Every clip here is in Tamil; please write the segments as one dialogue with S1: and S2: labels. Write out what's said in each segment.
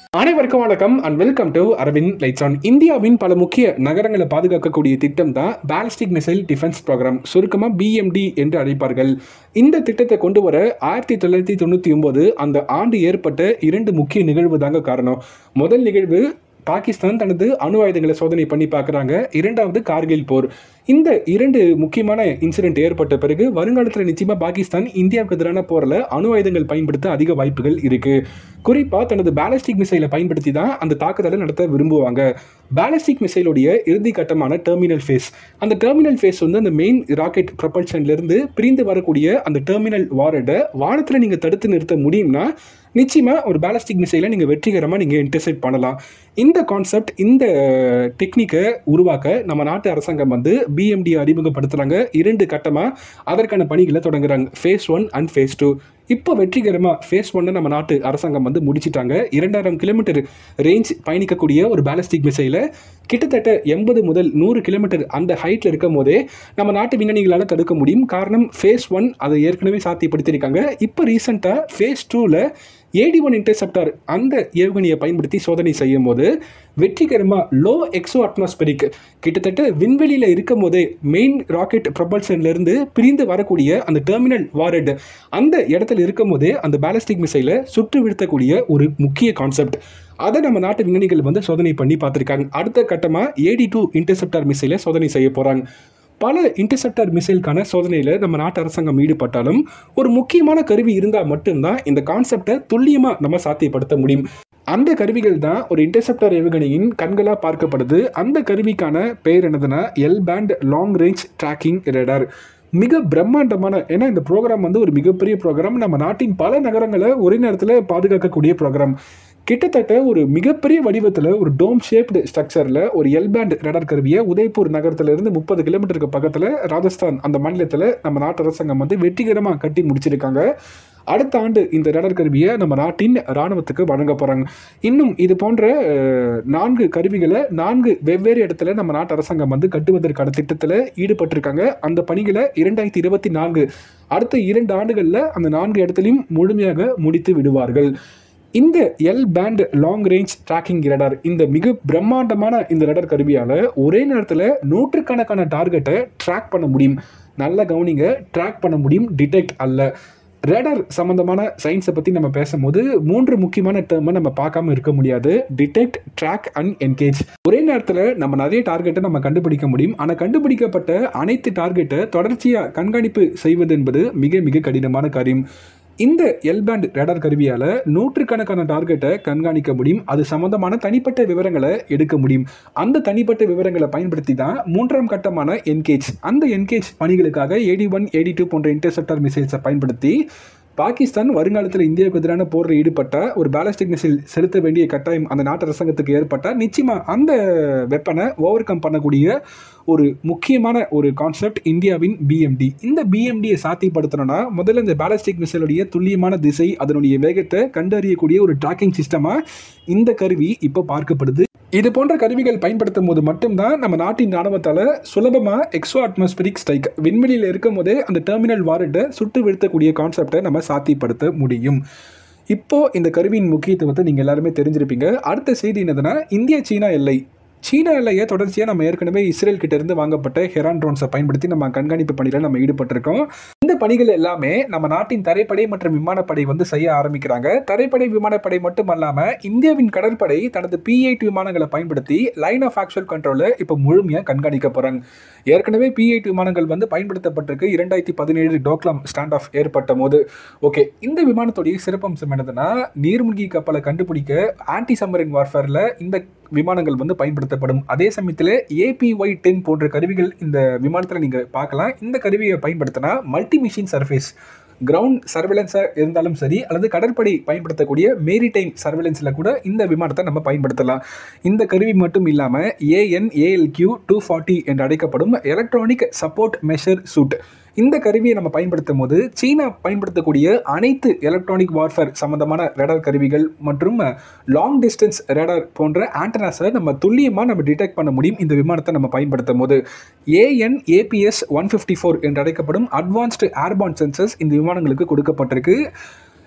S1: அனைவருக்கும் வணக்கம் and welcome to Aravind lights on இந்தியாவின் பல முக்கிய நகரங்களை பாதுகாக்கக்கூடிய திட்டம் தான் பாலிஸ்டிக் மிசைல் டிஃபென்ஸ் ப்ரோக்ராம் சுருக்கமாக பிஎம்டி என்று அழைப்பார்கள் இந்த திட்டத்தை கொண்டு வர ஆயிரத்தி தொள்ளாயிரத்தி தொண்ணூற்றி ஒன்பது அந்த ஆண்டு ஏற்பட்ட இரண்டு முக்கிய நிகழ்வு தாங்க காரணம் முதல் நிகழ்வு பாகிஸ்தான் தனது அணு ஆயுதங்களை சோதனை பண்ணி பார்க்குறாங்க இரண்டாவது கார்கில் போர் இந்த இரண்டு முக்கியமான இன்சிடென்ட் ஏற்பட்ட பிறகு வருங்காலத்தில் நிச்சயமாக பாகிஸ்தான் இந்தியாவுக்கு எதிரான போரில் அணு ஆயுதங்கள் பயன்படுத்த அதிக வாய்ப்புகள் இருக்கு குறிப்பாக தனது பேலஸ்டிக் மிசைலை பயன்படுத்தி தான் அந்த தாக்குதலை நடத்த விரும்புவாங்க பேலஸ்டிக் மிசைலுடைய இறுதி கட்டமான டெர்மினல் ஃபேஸ் அந்த டெர்மினல் ஃபேஸ் வந்து அந்த மெயின் ராக்கெட் ப்ரொபல்ஷன்லேருந்து பிரிந்து வரக்கூடிய அந்த டெர்மினல் வாரடை வானத்தில் நீங்கள் தடுத்து நிறுத்த முடியும்னா நிச்சயமாக ஒரு பேலஸ்டிக் மிசைலை நீங்கள் வெற்றிகரமாக நீங்கள் இன்டர்செப்ட் பண்ணலாம் இந்த கான்செப்ட் இந்த டெக்னிக்கை உருவாக்க நம்ம நாட்டு அரசாங்கம் வந்து பிஎம்டி அறிமுகப்படுத்துகிறாங்க இரண்டு கட்டமாக அதற்கான பணிகளை தொடங்குறாங்க phase one and phase two இப்போ வெற்றிகரமாக ஃபேஸ் ஒன்னை நம்ம நாட்டு அரசாங்கம் வந்து முடிச்சிட்டாங்க இரண்டாயிரம் கிலோமீட்டர் ரேஞ்ச் பயணிக்கக்கூடிய ஒரு பேலஸ்டிக் மிசைலை கிட்டத்தட்ட எண்பது முதல் நூறு கிலோமீட்டர் அந்த ஹைட்டில் இருக்கும் போதே நம்ம நாட்டு விஞ்ஞானிகளால் தடுக்க முடியும் காரணம் ஃபேஸ் ஒன் அதை ஏற்கனவே சாத்தியப்படுத்தியிருக்காங்க இப்போ ரீசெண்டாக ஃபேஸ் டூவில் ஏடி ஒன் இன்டர்செப்டார் அந்த ஏவுகணையை பயன்படுத்தி சோதனை செய்யும் போது வெற்றிகரமாக லோ எக்ஸோ அட்மாஸ்பெரிக் கிட்டத்தட்ட விண்வெளியில் இருக்கும் போதே மெயின் ராக்கெட் ப்ரொபல்ஷன்லேருந்து பிரிந்து வரக்கூடிய அந்த டெர்மினல் வாரட் அந்த இடத்துல இருக்கும் போதே அந்த பேலஸ்டிக் மிசைலை சுற்று வீழ்த்தக்கூடிய ஒரு முக்கிய கான்செப்ட் அதை நம்ம நாட்டு விஞ்ஞானிகள் வந்து சோதனை பண்ணி பார்த்துருக்காங்க அடுத்த கட்டமாக ஏடி டூ இன்டர்செப்டார் மிசைலை சோதனை செய்ய போகிறாங்க பல இன்டர்செப்டார் மிசைலுக்கான சோதனையில் நம்ம நாட்டு அரசாங்கம் ஈடுபட்டாலும் ஒரு முக்கியமான கருவி இருந்தால் மட்டும்தான் இந்த கான்செப்டை துல்லியமாக நம்ம சாத்தியப்படுத்த முடியும் அந்த கருவிகள் தான் ஒரு இன்டர்செப்டார் ஏவுகணையின் கண்களாக பார்க்கப்படுது அந்த கருவிக்கான பெயர் என்னதுன்னா L band long range tracking radar மிக பிரம்மாண்டமான ஏன்னா இந்த ப்ரோக்ராம் வந்து ஒரு மிகப்பெரிய ப்ரோக்ராம் நம்ம நாட்டின் பல நகரங்களை ஒரே நேரத்தில் பாதுகாக்கக்கூடிய ப்ரோக்ராம் கிட்டத்தட்ட ஒரு மிகப்பெரிய வடிவத்தில் ஒரு டோம் ஷேப்டு ஸ்ட்ரக்சரில் ஒரு எல் பேண்ட் ரடார் கருவியை உதய்பூர் நகரத்திலிருந்து முப்பது கிலோமீட்டருக்கு பக்கத்தில் ராஜஸ்தான் அந்த மாநிலத்தில் நம்ம நாட்டு அரசாங்கம் வந்து வெற்றிகரமாக கட்டி முடிச்சிருக்காங்க அடுத்த ஆண்டு இந்த ரடார் கருவியை நம்ம நாட்டின் இராணுவத்துக்கு வழங்க போகிறாங்க இன்னும் இது போன்ற அஹ், நான்கு கருவிகளை நான்கு வெவ்வேறு இடத்துல நம்ம நாட்டு அரசாங்கம் வந்து கட்டுவதற்கான திட்டத்தில் ஈடுபட்டிருக்காங்க அந்த பணிகளை இரண்டாயிரத்தி இருபத்தி நான்கு அடுத்த இரண்டு ஆண்டுகளில் அந்த நான்கு இடத்துலையும் முழுமையாக முடித்து விடுவார்கள் இந்த L band long range tracking radar இந்த மிக பிரம்மாண்டமான இந்த ரடார் கருவியால் ஒரே நேரத்தில் நூற்றுக்கணக்கான டார்கெட்டை ட்ராக் பண்ண முடியும் நல்ல கவனிங்க ட்ராக் பண்ண முடியும் டிடெக்ட் அல்ல ரேடார் சம்பந்தமான சயின்ஸை பற்றி நம்ம பேசும்போது மூன்று முக்கியமான டேர்மை நம்ம பார்க்காம இருக்க முடியாது டிடெக்ட் ட்ராக் அண்ட் என்கேஜ் ஒரே நேரத்தில் நம்ம நிறைய டார்கெட்டை நம்ம கண்டுபிடிக்க முடியும் ஆனால் கண்டுபிடிக்கப்பட்ட அனைத்து டார்கெட்டை தொடர்ச்சியாக கண்காணிப்பு செய்வது என்பது மிக மிக கடினமான காரியம் இந்த எல் பேண்ட் ரேடார் கருவியால் நூற்றுக்கணக்கான டார்கெட்டை கண்காணிக்க முடியும் அது சம்பந்தமான தனிப்பட்ட விவரங்களை எடுக்க முடியும் அந்த தனிப்பட்ட விவரங்களை பயன்படுத்தி தான் மூன்றாம் கட்டமான என்கேஜ் அந்த என்கேஜ் பணிகளுக்காக ஏடி ஒன் ஏடி டூ போன்ற இன்டர்செப்டார் மிசைல்ஸை பயன்படுத்தி பாகிஸ்தான் வருங்காலத்தில் இந்தியாவுக்கு எதிரான போரில் ஈடுபட்ட ஒரு பேலஸ்டிக் மிசைல் செலுத்த வேண்டிய கட்டாயம் அந்த நாட்டு அரசாங்கத்துக்கு ஏற்பட்டால் நிச்சயமாக அந்த வெப்பனை ஓவர் கம் பண்ணக்கூடிய ஒரு முக்கியமான ஒரு கான்செப்ட் இந்தியாவின் பிஎம்டி இந்த பிஎம்டியை சாத்தியப்படுத்தணும்னா முதல்ல இந்த பேலஸ்டிக் மிசைலுடைய துல்லியமான திசை அதனுடைய வேகத்தை கண்டறியக்கூடிய ஒரு ட்ராக்கிங் சிஸ்டமாக இந்த கருவி இப்போ பார்க்கப்படுது இது போன்ற கருவிகள் பயன்படுத்தும் போது மட்டும்தான் நம்ம நாட்டின் ராணுவத்தால் சுலபமாக எக்ஸோ அட்மாஸ்பரிக் ஸ்ட்ரைக் விண்வெளியில் இருக்கும் போதே அந்த டெர்மினல் வாரட்டை சுட்டு வீழ்த்தக்கூடிய கான்செப்டை நம்ம சாத்தியப்படுத்த முடியும் இப்போ இந்த கருவியின் முக்கியத்துவத்தை நீங்கள் எல்லாருமே தெரிஞ்சிருப்பீங்க அடுத்த செய்தி என்னதுன்னா இந்திய சீனா எல்லை சீனா எல்லையை தொடர்ச்சியாக நம்ம ஏற்கனவே இஸ்ரேல் கிட்ட இருந்து வாங்கப்பட்ட ஹெரான் ட்ரோன்ஸை பயன்படுத்தி நம்ம கண்காணிப்பு பணியில் நம்ம ஈடுபட்டிருக்கோம் இந்த பணிகள் எல்லாமே நம்ம நாட்டின் தரைப்படை மற்றும் விமானப்படை வந்து செய்ய ஆரம்பிக்கிறாங்க தரைப்படை விமானப்படை மட்டும் அல்லாமல் இந்தியாவின் கடற்படை தனது பி எயிட் விமானங்களை பயன்படுத்தி லைன் ஆஃப் ஆக்சுவல் கண்ட்ரோலை இப்போ முழுமையாக கண்காணிக்க போகிறாங்க ஏற்கனவே பி எயிட் விமானங்கள் வந்து பயன்படுத்தப்பட்டிருக்கு இரண்டாயிரத்தி பதினேழு டோக்லாம் ஸ்டாண்ட் ஆஃப் ஏற்பட்ட போது ஓகே இந்த விமானத்துடைய சிறப்பம்சம் என்னதுன்னா நீர்மூழ்கி கப்பலை கண்டுபிடிக்க ஆன்டி சம்மரின் வார்ஃபேரில் இந்த விமானங்கள் வந்து பயன்படுத்தப்படும் அதே சமயத்தில் ஏபிஒய் டென் போன்ற கருவிகள் இந்த விமானத்தில் நீங்கள் பார்க்கலாம் இந்த கருவியை பயன்படுத்தினா மல்டி மிஷின் சர்ஃபேஸ் கிரவுண்ட் சர்வேலன்ஸாக இருந்தாலும் சரி அல்லது கடற்படை பயன்படுத்தக்கூடிய மேரிடைம் சர்வேலன்ஸில் கூட இந்த விமானத்தை நம்ம பயன்படுத்தலாம் இந்த கருவி மட்டும் இல்லாமல் ஏஎன் ஏஎல்கியூ டூ ஃபார்ட்டி என்று அழைக்கப்படும் எலக்ட்ரானிக் சப்போர்ட் மெஷர் சூட் இந்த கருவியை நம்ம பயன்படுத்தும் போது சீனா பயன்படுத்தக்கூடிய அனைத்து எலக்ட்ரானிக் வார்ஃபேர் சம்பந்தமான ரேடார் கருவிகள் மற்றும் லாங் டிஸ்டன்ஸ் ரேடார் போன்ற ஆண்டனாஸை நம்ம துல்லியமாக நம்ம டிடெக்ட் பண்ண முடியும் இந்த விமானத்தை நம்ம பயன்படுத்தும் போது AN APS one fifty four என்று அழைக்கப்படும் அட்வான்ஸ்டு ஏர்பான் சென்சர்ஸ் இந்த விமானங்களுக்கு கொடுக்கப்பட்டிருக்கு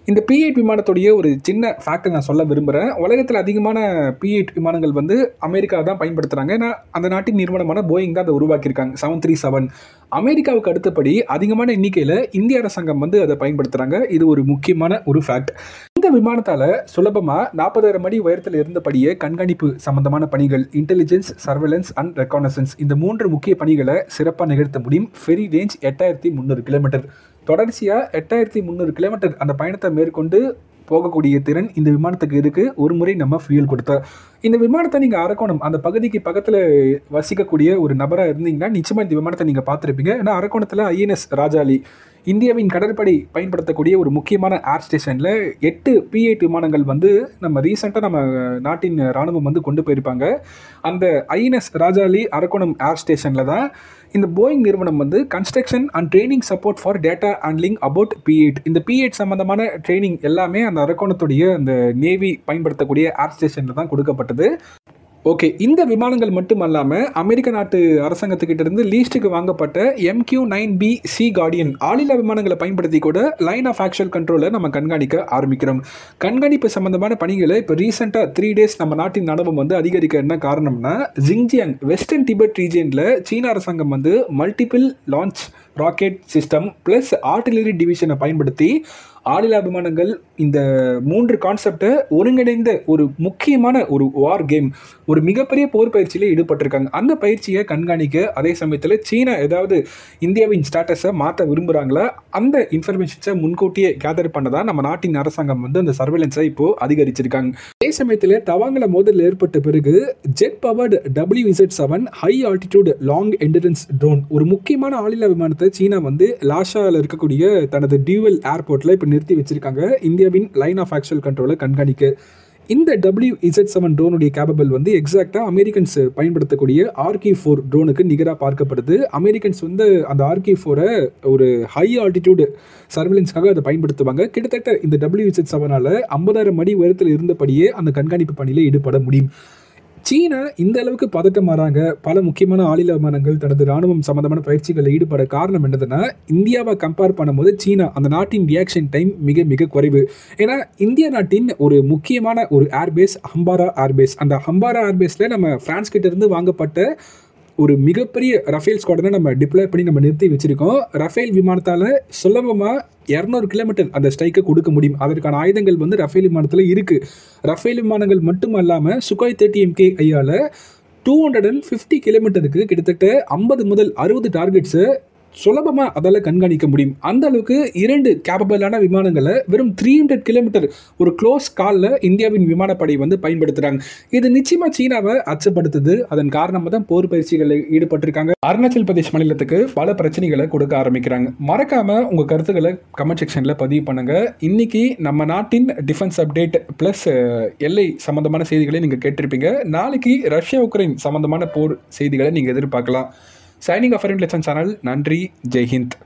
S1: இந்த பி எயிட் விமானத்துடைய ஒரு சின்ன ஃபேக்டை நான் சொல்ல விரும்புகிறேன் உலகத்தில் அதிகமான பி எயிட் விமானங்கள் வந்து அமெரிக்கா தான் பயன்படுத்துகிறாங்க ஏன்னா அந்த நாட்டின் நிறுவனமான போயிங் தான் அதை உருவாக்கியிருக்காங்க செவன் த்ரீ செவன் அமெரிக்காவுக்கு அடுத்தபடி அதிகமான எண்ணிக்கையில் இந்திய அரசாங்கம் வந்து அதை பயன்படுத்துகிறாங்க இது ஒரு முக்கியமான ஒரு ஃபேக்ட் இந்த விமானத்தால் சுலபமாக நாற்பதாயிரம் அடி உயரத்தில் இருந்தபடியே கண்காணிப்பு சம்பந்தமான பணிகள் இன்டெலிஜென்ஸ் சர்வேலன்ஸ் அண்ட் ரெக்கானசன்ஸ் இந்த மூன்று முக்கிய பணிகளை சிறப்பாக நிகழ்த்த முடியும் ஃபெரி ரேஞ்ச் எட்டாயிரத்தி முந்நூறு கிலோமீட்டர் தொடர்ச்சியாக எட்டாயிரத்தி முந்நூறு கிலோமீட்டர் அந்த பயணத்தை மேற்கொண்டு போகக்கூடிய திறன் இந்த விமானத்துக்கு இருக்குது ஒரு முறை நம்ம ஃபியூல் கொடுத்தா இந்த விமானத்தை நீங்கள் அரக்கோணம் அந்த பகுதிக்கு பக்கத்தில் வசிக்கக்கூடிய ஒரு நபராக இருந்தீங்கன்னா நிச்சயமாக இந்த விமானத்தை நீங்கள் பார்த்துருப்பீங்க ஏன்னா அரக்கோணத்தில் ஐஎன்எஸ் ராஜாலி இந்தியாவின் கடற்படை பயன்படுத்தக்கூடிய ஒரு முக்கியமான ஏர் ஸ்டேஷனில் எட்டு பி எயிட் விமானங்கள் வந்து நம்ம ரீசெண்டாக நம்ம நாட்டின் ராணுவம் வந்து கொண்டு போயிருப்பாங்க அந்த ஐஎன்எஸ் ராஜாலி அரக்கோணம் ஏர் ஸ்டேஷனில் தான் இந்த போயிங் நிறுவனம் வந்து construction and training support for data handling about P eight இந்த பி எயிட் சம்மந்தமான ட்ரைனிங் எல்லாமே அந்த அரக்கோணத்துடைய அந்த நேவி பயன்படுத்தக்கூடிய ஏர் ஸ்டேஷனில் தான் கொடுக்கப்பட்டது ஓகே இந்த விமானங்கள் மட்டும் அல்லாமல் அமெரிக்க நாட்டு அரசாங்கத்துக்கிட்ட இருந்து லீஸ்ட்டுக்கு வாங்கப்பட்ட MQ nine B sea guardian ஆளில்லா விமானங்களை பயன்படுத்தி கூட லைன் ஆஃப் ஆக்சுவல் கண்ட்ரோலை நம்ம கண்காணிக்க ஆரம்பிக்கிறோம் கண்காணிப்பு சம்பந்தமான பணிகளை இப்போ ரீசெண்டாக த்ரீ டேஸ் நம்ம நாட்டின் நடவம் வந்து அதிகரிக்க என்ன காரணம்னா ஜிங்ஜியாங் வெஸ்டர்ன் டிபெட் ரீஜியனில் சீன அரசாங்கம் வந்து multiple launch rocket system plus artillery டிவிஷனை பயன்படுத்தி ஆளில்லா விமானங்கள் இந்த மூன்று கான்செப்டை ஒருங்கிணைந்த ஒரு முக்கியமான ஒரு வார் கேம் ஒரு மிகப்பெரிய போர் பயிற்சியில் ஈடுபட்டிருக்காங்க அந்த பயிற்சியை கண்காணிக்க அதே சமயத்தில் சீனா ஏதாவது இந்தியாவின் ஸ்டேட்டஸை மாற்ற விரும்புகிறாங்களா அந்த இன்ஃபர்மேஷன்ஸை முன்கூட்டியே கேதர் பண்ணதான் நம்ம நாட்டின் அரசாங்கம் வந்து அந்த சர்வேலன்ஸை இப்போது அதிகரிச்சிருக்காங்க அதே சமயத்தில் தவாங்கல மோதல் ஏற்பட்ட பிறகு jet powered W Z seven high altitude long endurance drone ஒரு முக்கியமான ஆளில்லா விமானத்தை சீனா வந்து லாஷாவில் இருக்கக்கூடிய தனது டியூவல் ஏர்போர்ட்டில் இப்போ நிறுத்தி வச்சிருக்காங்க இந்தியாவின் லைன் ஆஃப் ஆக்சுவல் கண்ட்ரோலை கண்காணிக்க இந்த டபிள்யூ இசட் செவன் ட்ரோனுடைய கேபபிள் வந்து எக்ஸாக்டாக அமெரிக்கன்ஸ் பயன்படுத்தக்கூடிய ஆர்கி ஃபோர் ட்ரோனுக்கு நிகராக பார்க்கப்படுது அமெரிக்கன்ஸ் வந்து அந்த ஆர்கி ஃபோரை ஒரு ஹை ஆல்டிடியூடு சர்வேலன்ஸ்க்காக அதை பயன்படுத்துவாங்க கிட்டத்தட்ட இந்த டபிள்யூ இசட் செவனால் ஐம்பதாயிரம் அடி உயரத்தில் இருந்தபடியே அந்த கண்காணிப்பு பணியில் ஈடுபட முடியும் சீனா இந்த அளவுக்கு பதட்டம் மாறாங்க பல முக்கியமான ஆளில்லா விமானங்கள் தனது ராணுவம் சம்பந்தமான பயிற்சிகளில் ஈடுபட காரணம் என்னதுன்னா இந்தியாவை கம்பேர் பண்ணும்போது சீனா அந்த நாட்டின் ரியாக்ஷன் டைம் மிக மிக குறைவு ஏன்னா இந்திய நாட்டின் ஒரு முக்கியமான ஒரு ஏர்பேஸ் ஹம்பாரா ஏர்பேஸ் அந்த ஹம்பாரா ஏர்பேஸில் நம்ம பிரான்ஸ் கிட்ட இருந்து வாங்கப்பட்ட ஒரு மிகப்பெரிய ரஃபேல் ஸ்குவாடனை நம்ம டிப்ளாய் பண்ணி நம்ம நிறுத்தி வச்சிருக்கோம் ரஃபேல் விமானத்தால் சுலபமாக இரநூறு கிலோமீட்டர் அந்த ஸ்ட்ரைக்கை கொடுக்க முடியும் அதற்கான ஆயுதங்கள் வந்து ரஃபேல் விமானத்தில் இருக்குது ரஃபேல் விமானங்கள் மட்டும் இல்லாமல் சுகாய் தேர்ட்டி எம்கே ஐயால் டூ ஹண்ட்ரட் அண்ட் ஃபிஃப்டி கிலோமீட்டருக்கு கிட்டத்தட்ட ஐம்பது முதல் அறுபது டார்கெட்ஸை சுலபமாக அதால் கண்காணிக்க முடியும் அந்த அளவுக்கு இரண்டு கேப்பபிளான விமானங்களை வெறும் த்ரீ ஹண்ட்ரட் கிலோமீட்டர் ஒரு க்ளோஸ் காலில் இந்தியாவின் விமானப்படை வந்து பயன்படுத்துகிறாங்க இது நிச்சயமாக சீனாவை அச்சப்படுத்துது அதன் காரணமாக தான் போர் பயிற்சிகளில் ஈடுபட்டிருக்காங்க அருணாச்சல் பிரதேஷ் மாநிலத்துக்கு பல பிரச்சனைகளை கொடுக்க ஆரம்பிக்கிறாங்க மறக்காம உங்கள் கருத்துக்களை கமெண்ட் செக்ஷனில் பதிவு பண்ணுங்க இன்னைக்கு நம்ம நாட்டின் டிஃபென்ஸ் அப்டேட் ப்ளஸ் எல்லை சம்பந்தமான செய்திகளை நீங்கள் கேட்டிருப்பீங்க நாளைக்கு ரஷ்யா உக்ரைன் சம்பந்தமான போர் செய்திகளை நீங்கள் எதிர்பார்க்கலாம் சைனிங் ஆஃப் லெசன் சேனல் நன்றி ஜெய்ஹிந்த்